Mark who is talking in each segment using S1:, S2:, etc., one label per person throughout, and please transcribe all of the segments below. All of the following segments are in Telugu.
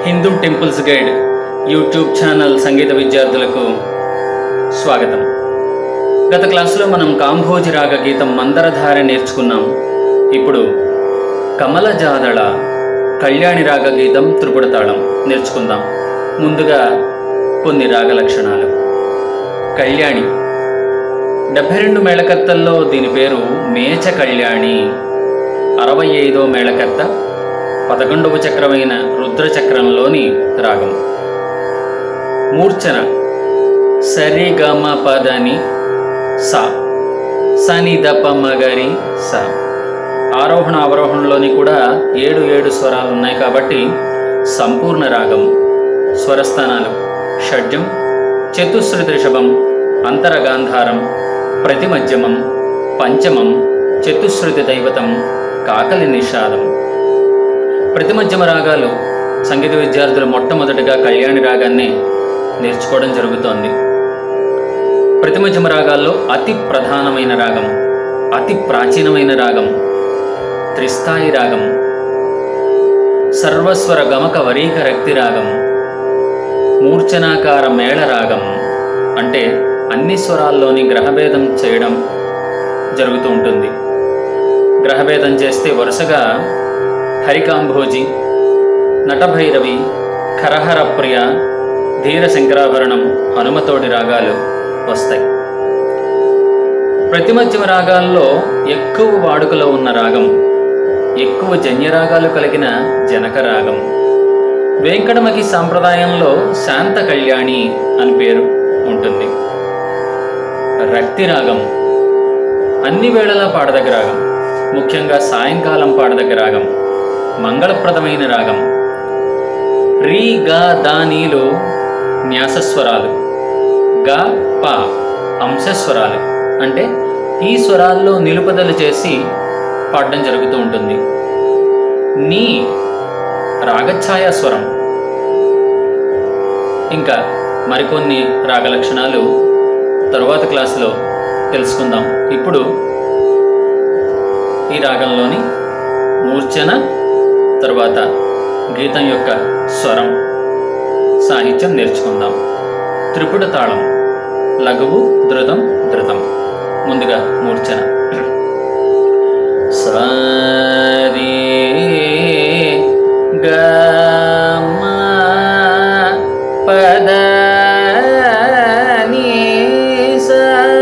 S1: Hindu temples guide YouTube channel సంగీత విద్యార్థులకు స్వాగతం గత క్లాసులో మనం కాంభోజి రాగ గీతం మందరధార నేర్చుకున్నాం ఇప్పుడు కమల జాదళ కళ్యాణి రాగ గీతం త్రిపుడ తాళం నేర్చుకుందాం ముందుగా కొన్ని రాగ లక్షణాలు కళ్యాణి డెబ్బై రెండు మేళకర్తల్లో దీని పేరు మేచ కళ్యాణి అరవై ఐదో మేళకర్త పదకొండవ చక్రమైన రుద్ర చక్రంలోని రాగం మూర్ఛన సరి గమ పదని సా సని దప మగరి సా ఆరోహణ అవరోహణలోని కూడా ఏడు ఏడు స్వరాలు ఉన్నాయి కాబట్టి సంపూర్ణ రాగం స్వరస్థానాలు షడ్జం చతుశ్రుతి రిషభం అంతరగాంధారం ప్రతిమధ్యమం పంచమం చతుశ్రుతి దైవతం కాకలి నిషాదం ప్రతిమధ్యమ రాగాలు సంగీత విద్యార్థులు మొట్టమొదటిగా కళ్యాణి రాగాన్ని నేర్చుకోవడం జరుగుతోంది ప్రతిమధ్యమ రాగాల్లో అతి ప్రధానమైన రాగం అతి ప్రాచీనమైన రాగం త్రిస్థాయి రాగం సర్వస్వర గమక వరీక రక్తి రాగం మూర్ఛనాకార మేళ రాగం అంటే అన్ని స్వరాల్లోని గ్రహభేదం చేయడం జరుగుతూ ఉంటుంది గ్రహభేదం చేస్తే వరుసగా హరికాంభోజి నటభైరవి ఖరహర ప్రియ ధీర శంకరాభరణం హనుమతోడి రాగాలు వస్తాయి ప్రతిమధ్యమ రాగాల్లో ఎక్కువ వాడుకలో ఉన్న రాగం ఎక్కువ జన్యరాగాలు కలిగిన జనక రాగం వెంకటమకి సాంప్రదాయంలో శాంత కళ్యాణి అని పేరు ఉంటుంది రక్తి రాగం అన్ని వేళలా పాడదగ్గ రాగం ముఖ్యంగా సాయంకాలం పాడదగ్గ రాగం మంగళప్రదమైన రాగం రీ గా దానీలు న్యాసస్వరాలు గా పా అంశస్వరాలు అంటే ఈ స్వరాల్లో నిలుపుదల చేసి పాడడం జరుగుతూ ఉంటుంది నీ రాగఛాయ స్వరం ఇంకా మరికొన్ని రాగ లక్షణాలు తరువాత క్లాసులో తెలుసుకుందాం ఇప్పుడు ఈ రాగంలోని మూర్ఛన తరువాత గీతం యొక్క స్వరం సాహిత్యం నేర్చుకుందాం త్రిపుట తాళం లఘువు ధృతం ధృతం ముందుగా మూర్ఛన సారీ గమ పద ని స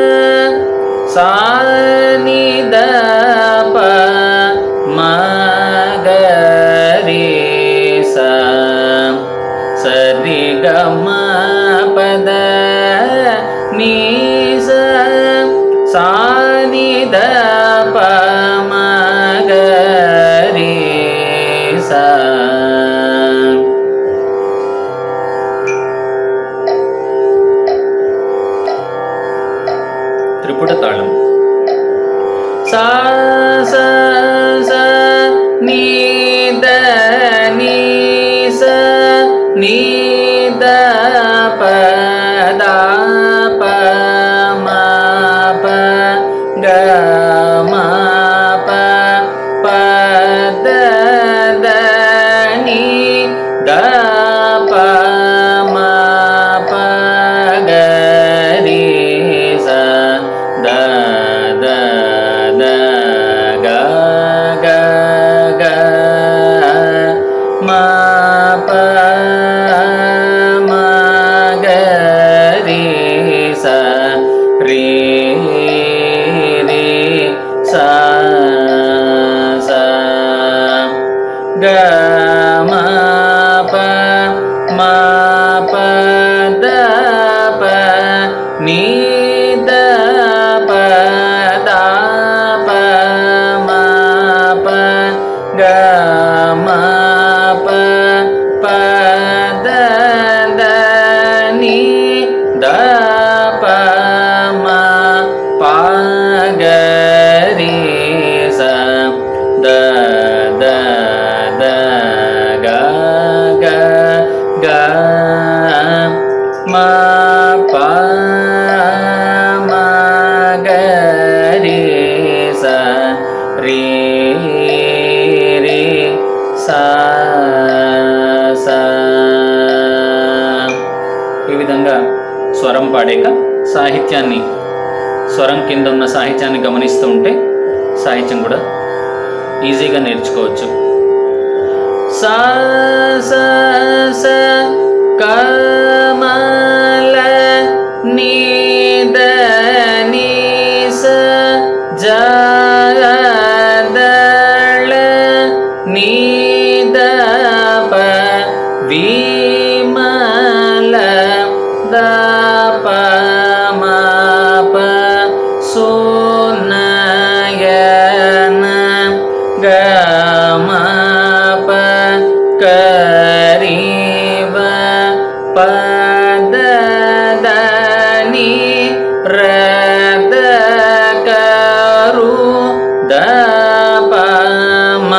S1: సాని ద ప మ గ రి స సరి గమ పద ని స సాని ద ప మ గ రి స త్రిపుట తాళం సా స స నీ ద నీ స నీ ద ప ద ప మ ప గ మ ప ప ద ద నీ ద ప మ ప గ రి స ద ద ద గ గ గ మ ప మ గ రి స రి రి స స గ మ ప మ ప ద ప ని ద ప ద ప మ ప గ మ ప ప ద ద ని ద ప మ ప గ రి స ద ద ద గ గ గ మ ప మ గ రి స రి రి స స స్వరం పాడాక సాహిత్యాన్ని స్వరం కింద ఉన్న సాహిత్యాన్ని గమనిస్తూ ఉంటే సాహిత్యం కూడా ఈజీగా నేర్చుకోవచ్చు సా స స కమల నిద ని స జదళ నిద ప విమల ద ప మ ప సునయన గ మ ప కరివ పద దని రద కరు ద ప మ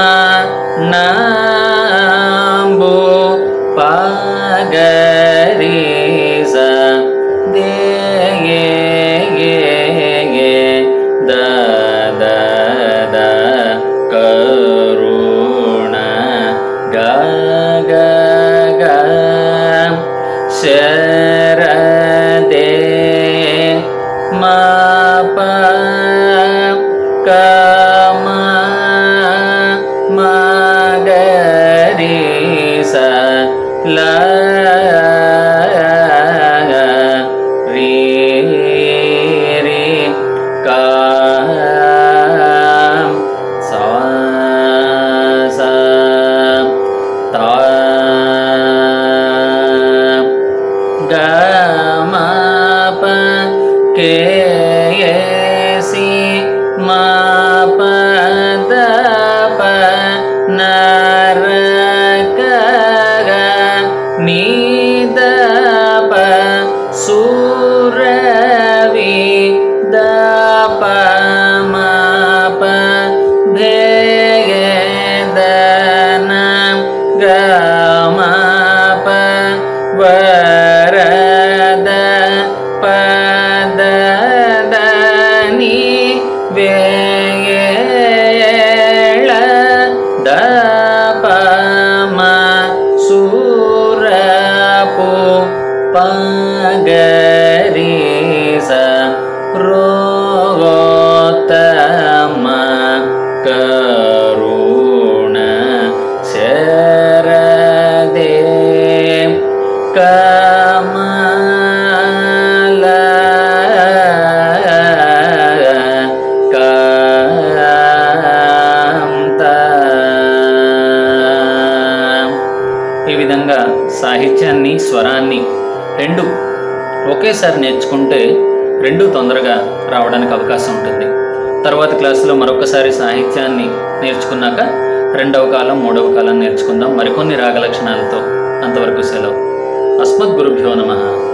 S1: నాంబు పగరి స దే గే గే గే ద ద ద కరుణ గ గ గ శరదే మా ప క మ మ గ రి స ల రి రి క స స త గ మ ప కే సి మ ప ద ప న ర క గ ని ద ప సు ర వి ద ప మ ప ధే ద న గ మ ప వ ర ద ప ద ద ని వే ళ ద ప మ సు ర పు ప గ రి స రో త మ కరుణ శరదే కమల కాంత ఈ విధంగా సాహిత్యాన్ని స్వరాన్ని రెండు ఒకేసారి నేర్చుకుంటే రెండు తొందరగా రావడానికి అవకాశం ఉంటుంది తర్వాత క్లాసులో మరొకసారి సాహిత్యాన్ని నేర్చుకున్నాక రెండవ కాలం మూడవ కాలం నేర్చుకుందాం మరికొన్ని రాగ లక్షణాలతో అంతవరకు సెలవు అస్మద్ గురుభ్యో నమ